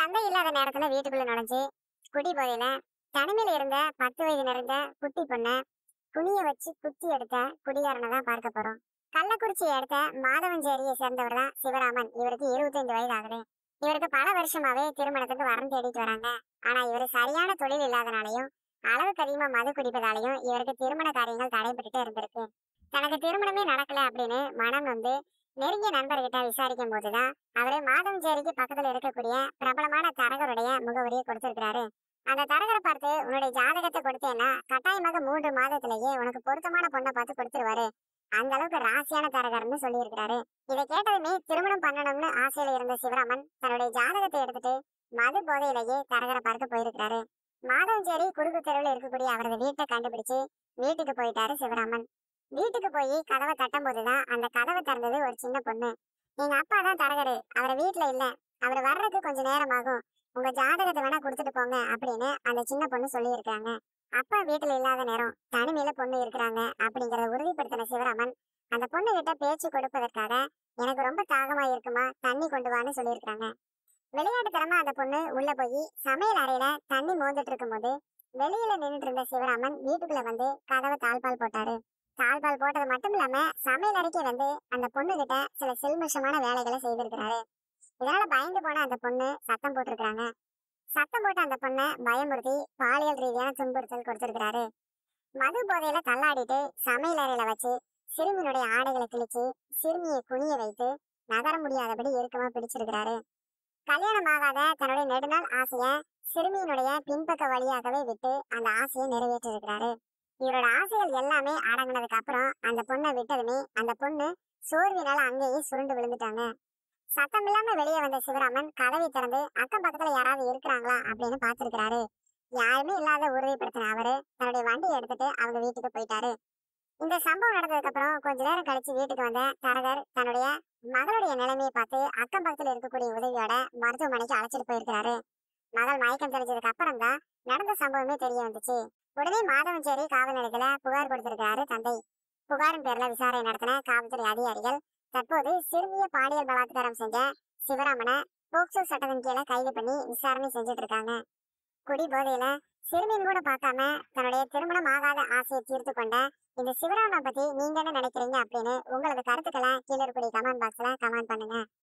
தந்தை இல்லாத நேரத்துல வீட்டுக்குள்ள நுழைஞ்சு குடி போதையில தனிமையில இருந்த பத்து வயது நிறைந்த குட்டி பொண்ண குனிய வச்சு குத்தி எடுத்த குடிகாரனை தான் பார்க்க போறோம் கள்ளக்குறிச்சியை அடுத்த மாதவஞ்சேரியை சேர்ந்தவர் தான் சிவராமன் இவருக்கு இருபத்தைந்து வயது ஆகுது இவருக்கு பல வருஷமாவே திருமணத்துக்கு வரம் தேடிட்டு வராங்க ஆனா இவரு சரியான தொழில் இல்லாதனாலையும் அளவுக்கு அதிகமா மது குடிப்பதாலையும் இவருக்கு திருமண காரியங்கள் தடைபட்டுட்டே இருந்திருக்கு தனக்கு திருமணமே நடக்கல அப்படின்னு மனம் வந்து நெருங்கிய நண்பர்கிட்ட விசாரிக்கும் போதுதான் அவரு மாதவஞ்சேரிக்கு பக்கத்துல இருக்கக்கூடிய பிரபலமான தரகருடைய முகவரியை கொடுத்திருக்கிறாரு அந்த தரகரை பார்த்து உன்னுடைய ஜாதகத்தை கொடுத்தேன்னா கட்டாயமாக மூன்று மாதத்திலேயே உனக்கு பொருத்தமான பொண்ணை பார்த்து கொடுத்துருவாரு அந்த அளவுக்கு ராசியான தரகர்னு சொல்லியிருக்கிறாரு இதை கேட்டதுமே திருமணம் பண்ணணும்னு ஆசையில இருந்த சிவராமன் தன்னுடைய ஜாதகத்தை எடுத்துட்டு மது போதையிலேயே தரகரை பார்க்க போயிருக்கிறாரு மாதவஞ்சேரி குறுக்கு தெருவில் இருக்கக்கூடிய அவரது வீட்டை கண்டுபிடிச்சு வீட்டுக்கு போயிட்டாரு சிவராமன் வீட்டுக்கு போய் கதவை தட்டும் போதுதான் அந்த கதவை திறந்தது ஒரு சின்ன பொண்ணு எங்க அப்பா தான் தரகரு அவர் வீட்டுல இல்ல அவர் வர்றதுக்கு கொஞ்சம் நேரம் ஆகும் உங்க ஜாதகத்தை வேணா கொடுத்துட்டு போங்க அப்படின்னு அந்த சின்ன பொண்ணு சொல்லியிருக்காங்க அப்பா வீட்டுல இல்லாத நேரம் தனிமையில பொண்ணு இருக்கிறாங்க அப்படிங்கறத உறுதிப்படுத்தின சிவராமன் அந்த பொண்ணு கிட்ட பேச்சு கொடுப்பதற்காக எனக்கு ரொம்ப தாகமா இருக்குமா தண்ணி கொண்டு வான்னு சொல்லியிருக்காங்க விளையாட்டுத்தனமா அந்த பொண்ணு உள்ள போய் சமையல் அறையில தண்ணி மோந்துட்டு இருக்கும்போது வெளியில நின்னுட்டு இருந்த சிவராமன் வீட்டுக்குள்ள வந்து கதவை தாழ்பால் போட்டாரு தாழ்பால் போட்டது மட்டும் இல்லாம சமையல் அறைக்கு வந்து அந்த பொண்ணு கிட்ட சில செல்மிஷமான வேலைகளை செய்திருக்கிறாரு இதனால பயந்து போன அந்த பொண்ணு சத்தம் போட்டிருக்காங்க சத்தம் போட்ட அந்த பொண்ணை பயமுறுத்தி பாலியல் ரீதியான துன்புறுத்தல் கொடுத்திருக்கிறாரு மது போதையில தள்ளாடிட்டு சமையல் அறையில வச்சு சிறுமியினுடைய ஆடைகளை கிழிச்சு சிறுமியை குனிய வைத்து நகர முடியாதபடி இறுக்கமா பிடிச்சிருக்கிறாரு கல்யாணம் ஆகாத தன்னுடைய நெடுநாள் ஆசைய சிறுமியினுடைய பின்பக்க வழியாகவே விட்டு அந்த ஆசையை நிறைவேற்றிருக்கிறாரு இவரோட ஆசைகள் எல்லாமே அடங்கினதுக்கு அப்புறம் அந்த பொண்ணை விட்டதுமே அந்த பொண்ணு சோர்வினால அங்கேயே சுருண்டு விழுந்துட்டாங்க சத்தம் இல்லாம வெளியே வந்த சிவராமன் கதவை திறந்து அக்கம் பக்கத்துல யாராவது இருக்கிறாங்களா அப்படின்னு பார்த்திருக்கிறாரு யாருமே இல்லாத உறுதிப்படுத்தின அவரு தன்னுடைய வண்டியை எடுத்துட்டு அவங்க வீட்டுக்கு போயிட்டாரு இந்த சம்பவம் நடந்ததுக்கு அப்புறம் கொஞ்ச நேரம் கழிச்சு வீட்டுக்கு வந்த தரகர் தன்னுடைய மகளுடைய நிலைமையை பார்த்து அக்கம் பக்கத்துல இருக்கக்கூடிய உதவியோட மருத்துவமனைக்கு அழைச்சிட்டு போயிருக்கிறாரு மகள் மயக்கம் தெளிஞ்சதுக்கு அப்புறம் தான் நடந்த சம்பவமே தெரிய வந்துச்சு உடனே மாதவஞ்சேரி காவல் நிலையத்துல புகார் கொடுத்திருக்கிறாரு தந்தை புகாரின் பேர்ல விசாரணை நடத்தின காவல்துறை அதிகாரிகள் தற்போது சிறுமிய பாலியல் பலாத்காரம் செஞ்ச சிவராமனை போக்சோ சட்டத்தின் கீழே கைது பண்ணி விசாரணை செஞ்சுட்டு இருக்காங்க குடி போதையில சிறுமியின் கூட பார்க்காம தன்னுடைய திருமணம் ஆகாத ஆசையை தீர்த்து கொண்ட இந்த சிவராமனை பத்தி நீங்க என்ன நினைக்கிறீங்க அப்படின்னு உங்களது கருத்துக்களை கீழே இருக்கக்கூடிய கமெண்ட் பாக்ஸ்ல கமெண்ட் பண்ணுங்க